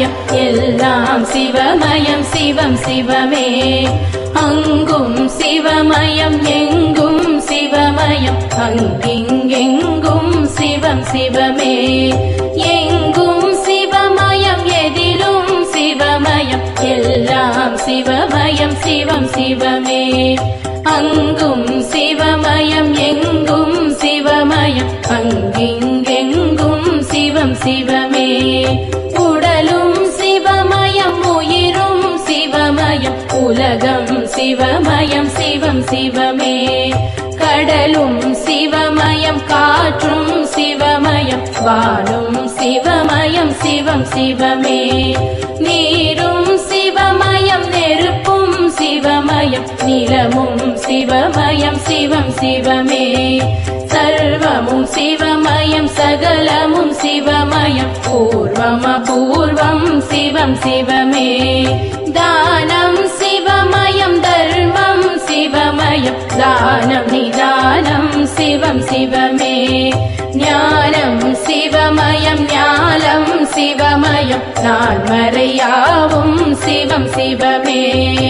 சிவமயம் எல்லாம் சிவமயம் சிவம் சிவமே அங்கும் சிவமயம் எங்கும் சிவமயம் அங்கிங்கெங்கும் சிவம் சிவமே எங்கும் சிவமயம் எதிலும் சிவமயம் எல்லாம் சிவமயம் சிவம் சிவமே அங்கும் சிவமயம் எங்கும் சிவமயம் அங்கிங்கெங்கும் சிவம் சிவமே உடலும் சிவமயம் உயிரும் சிவமயம் உலகம் சிவமயம் சிவம் சிவமே கடலும் சிவமயம் காற்றும் சிவமயம் வானும் சிவமயம் சிவம் சிவமே நீரும் சிவமயம் நெருப்பும் சிவமயம் நிலமும் சிவமயம் சிவம் சிவமே சர்வமும் சிவமயம் சகலமும் சிவமயம் பூர்வம பூர்வம் சிவம் சிவமே தானம் சிவமயம் தர்மம் சிவமயம் தானம் நிதானம் சிவம் சிவமே ஞானம் சிவமயம் ஞானம் சிவமயம் நான் மறையாவும் சிவம் சிவமே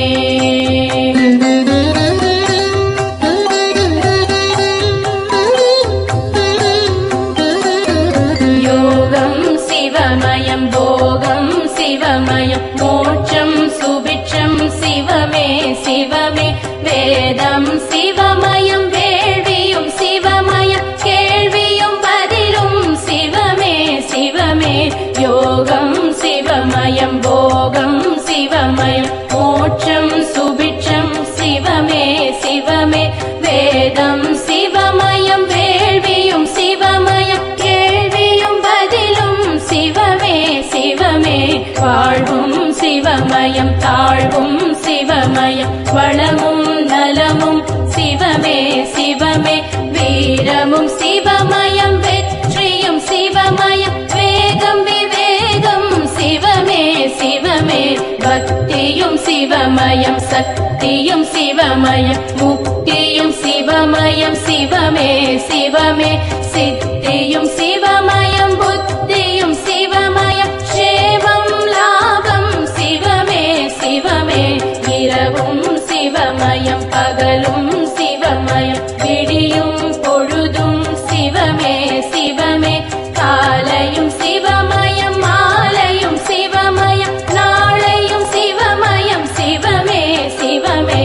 யோகம் சிவமயம் போகம் சிவமயம் மோட்சம் சுபிட்சம் சிவமே சிவமே வேதம் சிவமயம் வேள்வியும் சிவமயம் கேள்வியும் பதிலும் சிவமே சிவமே யோகம் சிவமயம் போகம் சிவமயம் மோட்சம் சுபிட்சம் சிவமே சிவமே வேதம் சிவமயம் வேள்வியும் சிவமயம் கேள்வியும் பதிலும் சிவமே சிவமே வாழ்வும் சிவமயம் தாழ்வும் சிவமயம் வளமும் நலமும் சிவமே சிவமே வீரமும் சிவமயம் வெற்றியும் சிவமயம் வேகம் விவேகம் சிவமே சிவமே பக்தியும் சிவமயம் சக்தியும் சிவமயம் முக்தியும் சிவமயம் சிவமே சிவமே சித்தியும் சிவமயம் புத்தியும் சிவமயம் சேவம் லாபம் சிவமே சிவமே இரவும் சிவமயம் பகலும் சிவமயம் விடியும் பொழுதும் சிவமே சிவமே காலையும் சிவமயம் மாலையும் சிவமயம் நாளையும் சிவமயம் சிவமே சிவமே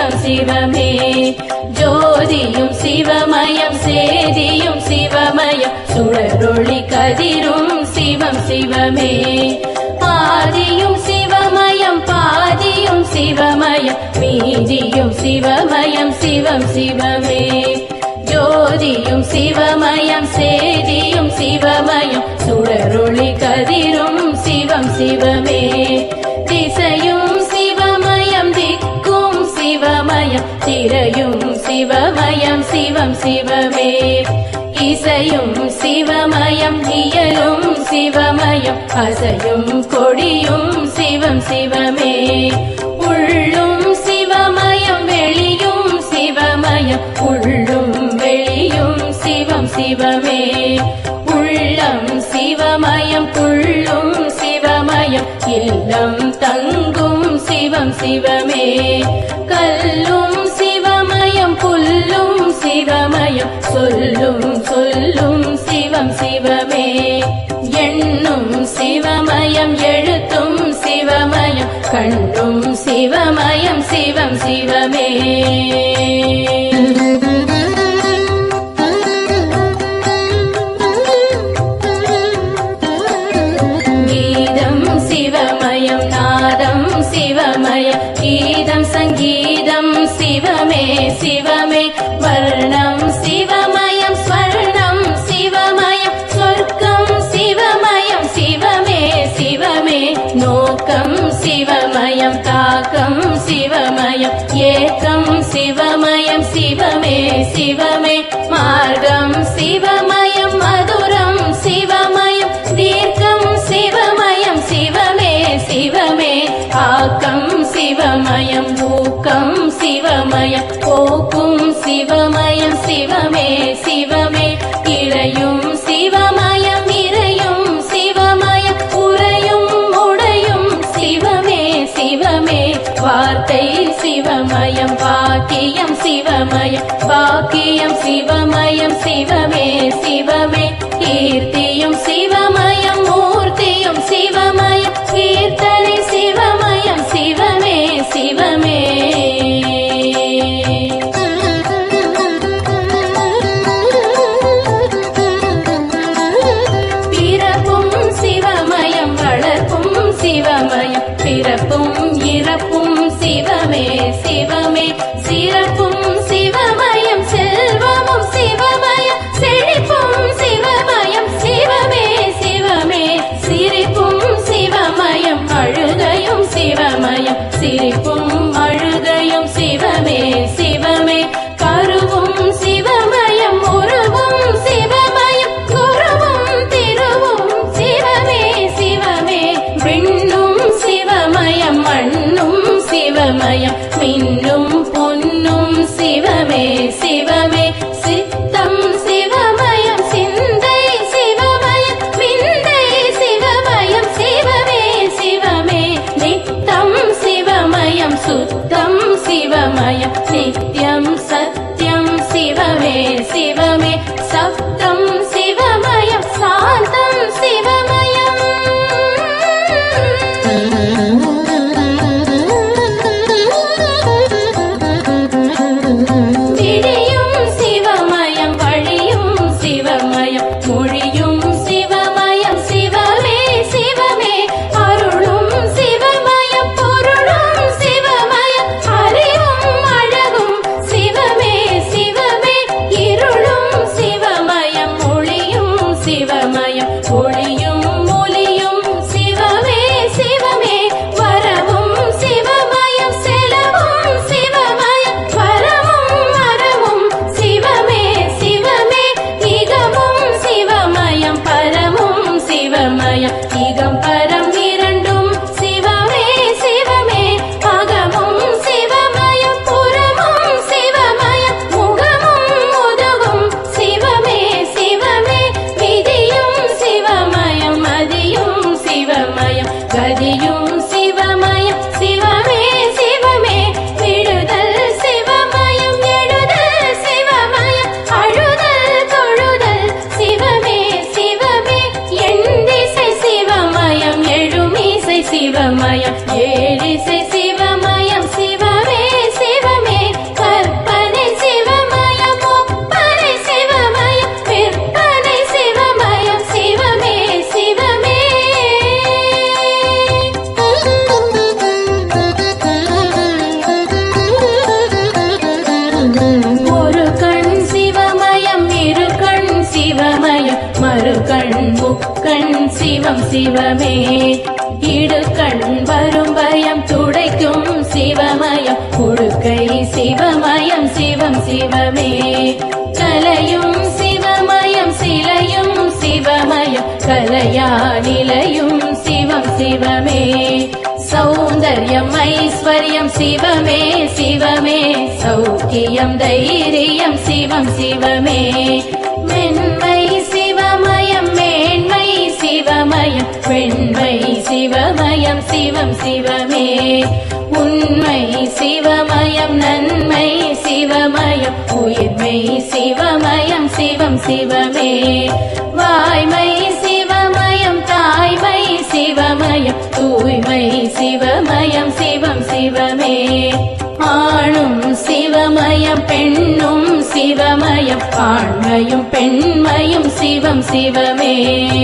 சிவம் சிவமே ஜோதியும் சிவமயம் சேதியும் சிவமயம் சுடரொளி கதிரும் சிவம் சிவமே ஆதியும் சிவமயம் பாதியும் சிவமயம் மீதியும் சிவமயம் சிவம் சிவமே ஜோதியும் சிவமயம் சேதியும் சிவமயம் சுடரொளி கதிரும் சிவம் சிவமே திசையும் சிவமயம் திக்கும் சிவமயம் திரையும் சிவமயம் சிவம் சிவமே இசையும் சிவமயம் இயலும் சிவமயம் அசையும் கொடியும் சிவம் சிவமே உள்ளும் சிவமயம் வெளியும் சிவமயம் உள்ளும் வெளியும் சிவம் சிவமே உள்ளம் சிவமயம் புள்ளும் சிவமயம் இல்லம் தங்கும் சிவம் சிவமே கல்லும் சிவமயம் புல்லும் சிவமயம் சொல்லும் சொல்லும் சிவம் சிவமே எண்ணும் சிவமயம் எழுத்தும் சிவமயம் கண்ணும் சிவமயம் சிவம் சிவமே கீதம் சிவமயம் நாதம் சிவமயம் கீதம் சங்கீதம் சிவமே சிவமே வர்ணம் சிவமயம் ஸ்வர்ணம் சிவமயம் சொர்க்கம் சிவமயம் சிவமே சிவமே நோக்கம் சிவமயம் தாக்கம் சிவமயம் ஏக்கம் சிவமயம் சிவமே சிவமே மார்க்கம் சிவமயம் மதுரம் சிவமயம் தீர்க்கம் சிவமயம் சிவமே சிவமே ஆக்கம் சிவமயம் ஊக்கம் சிவமயம் போக்கும் சிவமயம் சிவமே சிவமே இறையும் சிவமயம் இறையும் சிவமயம் உறையும் உடையும் சிவமே சிவமே வார்த்தை சிவமயம் பாக்கியம் சிவமயம் பாக்கியம் சிவமயம் சிவமே சிவமே கீர்த்தியும் சிவமயம் மூர்த்தியும் சிவமயம் கீர்த்தனை சிவமயம் சிவமே சிவமே பிறப்பும் சிவமயம் வளர்ப்பும் சிவமயம் பிறப்பும் இறப்பும் சிவமே சிவமே சிறப்பும் சிவமயம் செல்வமும் சிவமயம் செழிப்பும் சிவமயம் சிவமே சிவமே சிரிப்பும் சிவமயம் அழுகையும் சிவமயம் சிரிப்பும் அழுகையும் சிவமே சிவமே கருவும் சிவமயம் உருவும் சிவமயம் குருவும் திருவும் சிவமே சிவமே விண்ணும் சிவமயம் மண்ணும் சிவமயம் மின்னும் பொன்னும் சிவமே சிவமே சித்தம் சிவமயம் சிந்தை சிவமயம் விந்தை சிவமயம் சிவமே சிவமே நித்தம் சிவமயம் சுத்தம் சிவமயம் நித்யம் சத்யம் சிவமே சிவமே சப்தம் சிவமயம் சாந்தம் சிவமயம் விழியும் சிவமயம் வழியும் சிவமயம் மொழியும் சிவமயம் சிவமே சிவமே அருளும் சிவமயம் பொருளும் சிவமயம் அறிவும் அழகும் சிவமே சிவமே இருளும் சிவமயம் ஒளியும் சிவமயம் ஒளியும் ஒளியும் சிவமே சிவமே வரவும் சிவமயம் செலவும் சிவமயம் வரவும் மரவும் சிவமே சிவமே இகமும் சிவமயம் பரமும் சிவமயம் இகம் பரம் இரண்டும் சிவமே சிவமே அகமும் சிவமயம் புறமும் சிவமயம் முகமும் முதுகும் சிவமே சிவமே விதியும் சிவமயம் மதியும் சிவமயம் கதியும் சிவமயம் சிவமே சிவமே விடுதல் சிவமயம் எழுதல் சிவமயம் அழுதல் தொழுதல் சிவமே சிவமே என் திசை சிவமயம் எழுமிசை சிவமயம் ஏழிசை சிவமயம் சிவமே சிவமே சிவமயம் மறுகண் முக்கண் சிவம் சிவமே இடுகண் வரும் பயம் துடைக்கும் சிவமயம் உடுக்கை சிவமயம் சிவம் சிவமே கலையும் சிவமயம் சிலையும் சிவமயம் கலையா நிலையும் சிவம் சிவமே சௌந்தர்யம் ஐஸ்வர்யம் சிவமே சிவமே சௌக்கியம் தைரியம் சிவம் சிவமே மென்மை சிவமயம் மேன்மை சிவமயம் வெண்மை சிவமயம் சிவம் சிவமே உண்மை சிவமயம் நன்மை சிவமயம் உயிர்மை சிவமயம் சிவம் சிவமே வாய்மை சிவமயம் தாய்மை சிவமயம் தூய்மை சிவமயம் சிவம் சிவமே ஆணும் சிவமயம் பெண்ணும் சிவமயம் ஆண்மையும் பெண்மையும் சிவம் சிவமே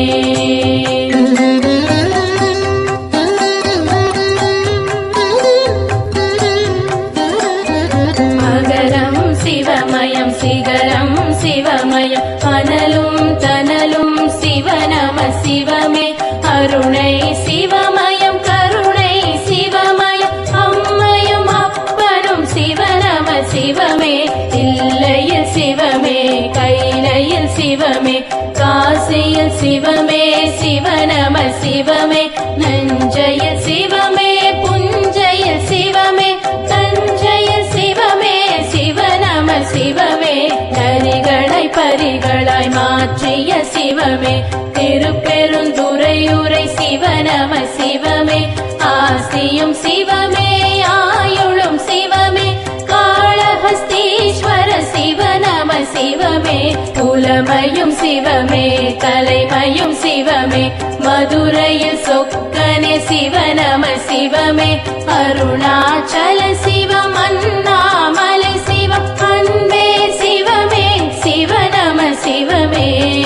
மகரம் சிவமயம் சிகரம் சிவமயம் அனலும் தனலும் சிவநம சிவமே அருணை சிவமயம் கருணை சிவமயம் அம்மையும் அப்பனும் சிவநம சிவமே இல்லையில் சிவமே கைலையில் சிவமே காசியில் சிவமே சிவநம சிவமே நஞ்சையில் சிவமே புஞ்சையில் சிவமே தஞ்சையில் சிவமே சிவநம சிவமே நரிகளை பரிகளாய் மாற்றிய சிவமே திருப்பெருந்துறையுரை சிவநம சிவமே ஆசியும் சிவமே ஆயுளும் சிவமே காளஹஸ்தீஸ்வர சிவநம சிவமே குலமையும் சிவமே தலைமையும் சிவமே மதுரையில் சொக்கனே சிவநம சிவமே அருணாச்சல சிவம் அண்ணாமலை சிவம் அன்பே சிவமே சிவநம சிவமே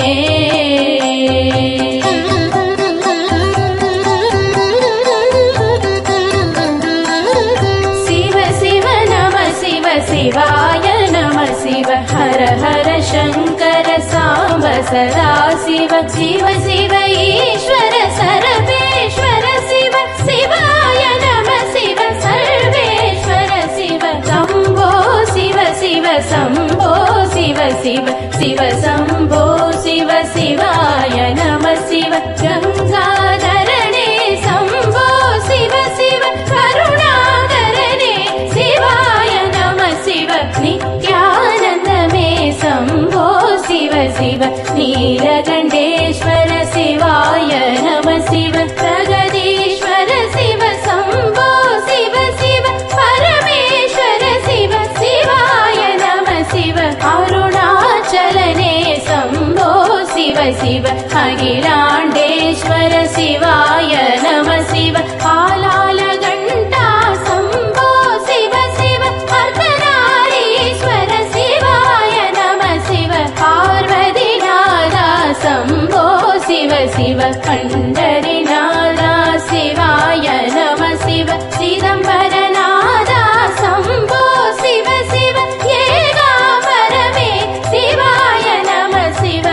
சிவ சிவ நம சிவ சிவாய நம சிவ ஹர ஹர சங்கர சாம்ப சதா சிவ சிவ சிவ ஈஸ்வர சரபேஸ்வர சிவ சிவாய நம சிவ சர்வேஸ்வர சிவ சம்போ சிவ சிவ சம்போ சிவ சிவ சிவ சம்போ சிவ சிவாய நம சிவ கங்காதரனே சம்போ சிவ சிவ கருணாகரனே சிவாய நம சிவ நித்யானந்தமே சம்போ சிவ சிவ நீலகண்டேஸ்வர சிவாய நம சிவ பிரகதீஸ்வர சிவ சம்போ சிவ சிவ பரமேஸ்வர சிவ சிவாய நம சிவ அருணாச்சலனே சம்போ சிவ சிவ அகிலாண்டேஸ்வர சிவாய நம சிவ ஆலால கண்டா சம்போ சிவ சிவ அர்த்தநாரீஸ்வர சிவாய நம சிவ பார்வதிநாதா சம்போ சிவ சிவ கண்டரிநாதா சிவாய நம சிவ சிதம்பரநாதா சம்போ சிவ சிவ ஏகாம்பரமே சிவாய நம சிவ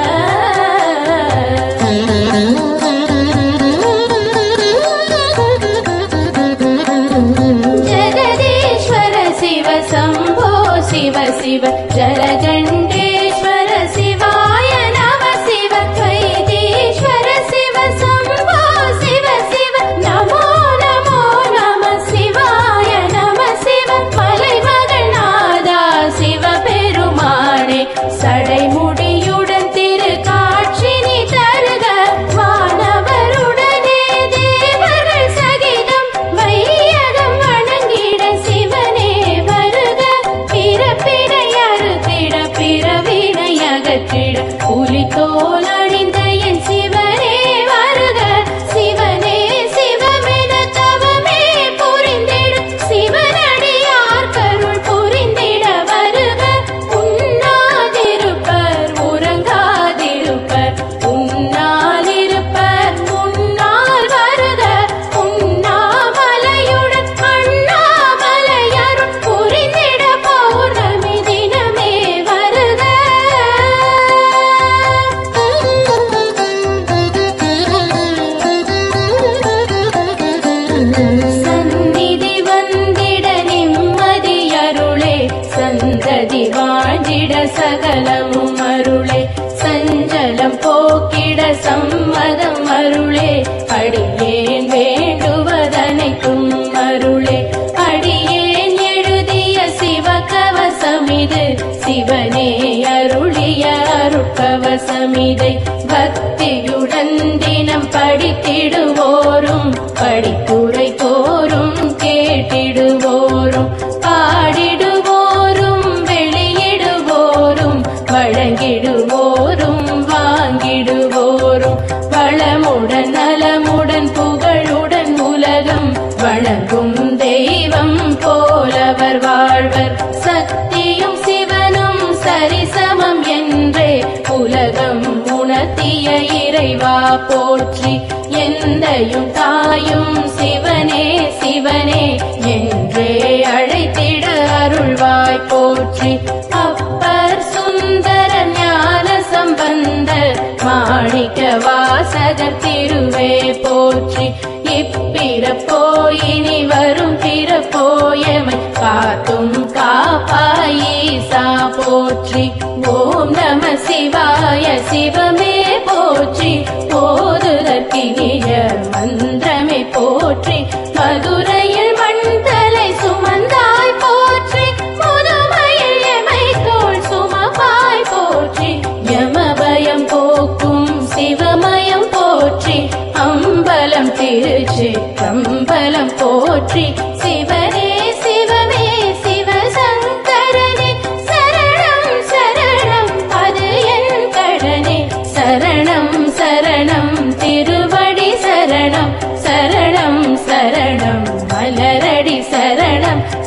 ஜெகதீஸ்வர சிவ சம்போ சிவ சிவ ஜலகண்டேஸ்வர சிவாய நம சிவ வைத்தீஸ்வர சிவ சம்போ சிவ சிவ நமோ நமோ நம சிவாய நம சிவ மலைமகநாதா சிவ பெருமானே சடைமுடியுடன் திரு காட்சி நீ தருக வானவருடனே தேவர்கள் சகிதம் வையகம் வணங்கிட சிவனே வருக பிறப்பிடை அறுத்திட பிறவினை அகற்றிட புலித்தோல் அணிந்த என் சிவனே வருக சிவனே சிவமென தவமே புரிந்திட சிவனடியார் கருள் புரிந்திட வருக உண்ணாதிருப்பர் உறங்காதிருப்பர் உண்ணாலிருப்பர் உன்னால் வருக உண்ணாமலையுடன் அண்ணாமலையருள் புரிந்திட பௌர்ணமி தினமே வருக சஞ்சலம் போக்கிட சம்மதம் அருளே அடியேன் வேண்டுவதனைக்கும் அருளே அடியேன் எழுதிய சிவகவசமிது சிவனே அருளிய அருட்கவசமிதை பக்தியுடன் தினம் படித்திடுவோரும் படிப்புரை தோறும் கேட்டிடுவோரும் பாடிடுவோரும் வெளியிடுவோரும் வழங்கிடுவோரும் வாங்கிடுவோரும் வளமுடன் நலமுடன் புகழுடன் உலகம் வணங்கும் தெய்வம் போலவர் வாழ்வர் சக்தியும் சிவனும் சரிசமம் என்றே உலகம் உணர்த்திய இறைவா போற்றி எந்தையும் தாயும் சிவனே சிவனே என்றே அழைத்திட அருள்வாய் போற்றி அப்பர் சுந்தர ஞான சம்பந்தர் மாணிக்க வாசகர் திருவே போற்றி இப்பிறப்போயினி வரும் பிறப்போயமை காத்தும் காப்பாயீசா போற்றி ஓம் நம சிவாய சிவமே போற்றி போதுதற்கினிய மந்திரமே போற்றி மதுரையில் மண்தலை சுமந்தாய் போற்றி முதுமையில் எமை தோள் சுமப்பாய் போற்றி யமபயம் போக்கும் சிவமயம் போற்றி அம்பலம் திருச்சி கம்பலம் போற்றி சிவனே சிவமே சிவசங்கரனே சரணம் சரணம் அது என் கடனே சரணம் சரணம் திருவடி சரணம் சரணம் சரணம் மலரடி சரணம்